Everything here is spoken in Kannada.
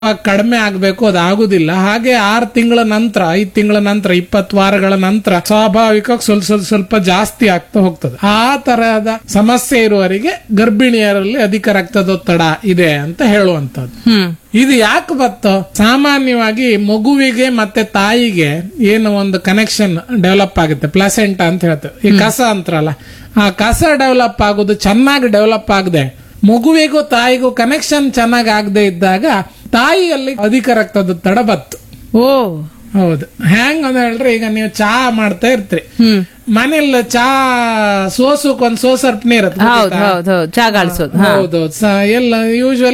ಕಡಿಮೆ ಆಗ್ಬೇಕು ಅದು ಆಗುದಿಲ್ಲ ಹಾಗೆ ಆರು ತಿಂಗಳ ನಂತರ ಐದ್ ತಿಂಗಳ ನಂತರ ಇಪ್ಪತ್ತು ವಾರಗಳ ನಂತರ ಸ್ವಾಭಾವಿಕವಾಗಿ ಸ್ವಲ್ಪ ಸ್ವಲ್ಪ ಸ್ವಲ್ಪ ಜಾಸ್ತಿ ಆಗ್ತಾ ಹೋಗ್ತದೆ ಆ ತರಹದ ಸಮಸ್ಯೆ ಇರುವವರಿಗೆ ಗರ್ಭಿಣಿಯರಲ್ಲಿ ಅಧಿಕ ರಕ್ತದೊತ್ತಡ ಇದೆ ಅಂತ ಹೇಳುವಂತದ್ದು ಹ್ಮ್ ಇದು ಯಾಕೆ ಬತ್ತೋ ಸಾಮಾನ್ಯವಾಗಿ ಮಗುವಿಗೆ ಮತ್ತೆ ತಾಯಿಗೆ ಏನು ಒಂದು ಕನೆಕ್ಷನ್ ಡೆವಲಪ್ ಆಗುತ್ತೆ ಪ್ಲಾಸೆಂಟ ಅಂತ ಹೇಳ್ತೇವೆ ಈ ಕಸ ಅಂತಾರಲ್ಲ ಆ ಕಸ ಡೆವಲಪ್ ಆಗೋದು ಚೆನ್ನಾಗಿ ಡೆವಲಪ್ ಆಗದೆ ಮಗುವಿಗೂ ತಾಯಿಗೂ ಕನೆಕ್ಷನ್ ಚೆನ್ನಾಗಿ ಆಗದೆ ಇದ್ದಾಗ ತಾಯಿಯಲ್ಲಿ ಅಧಿಕ ರಕ್ತದೊತ್ತಡ ಬತ್ತು ಓ ಹೌದು ಹೆಂಗ್ ಅಂತ ಹೇಳಿದ್ರೆ ಈಗ ನೀವು ಚಹಾ ಮಾಡ್ತಾ ಇರ್ತೀರಿ ಹ್ಮ್ ಮನೇಲಿ ಚಾ ಸೋಸಕ್ ಒಂದ್ ಸೋಸರ್ಪ್ ನೀರ್ ಹೌದ್ ಹೌದ್ ಹೌದ್ ಚಾ ಗಾಳಿಸೋದು ಹಾ ಹೌದು ಎಲ್ಲ ಯೂಶುವಲಿ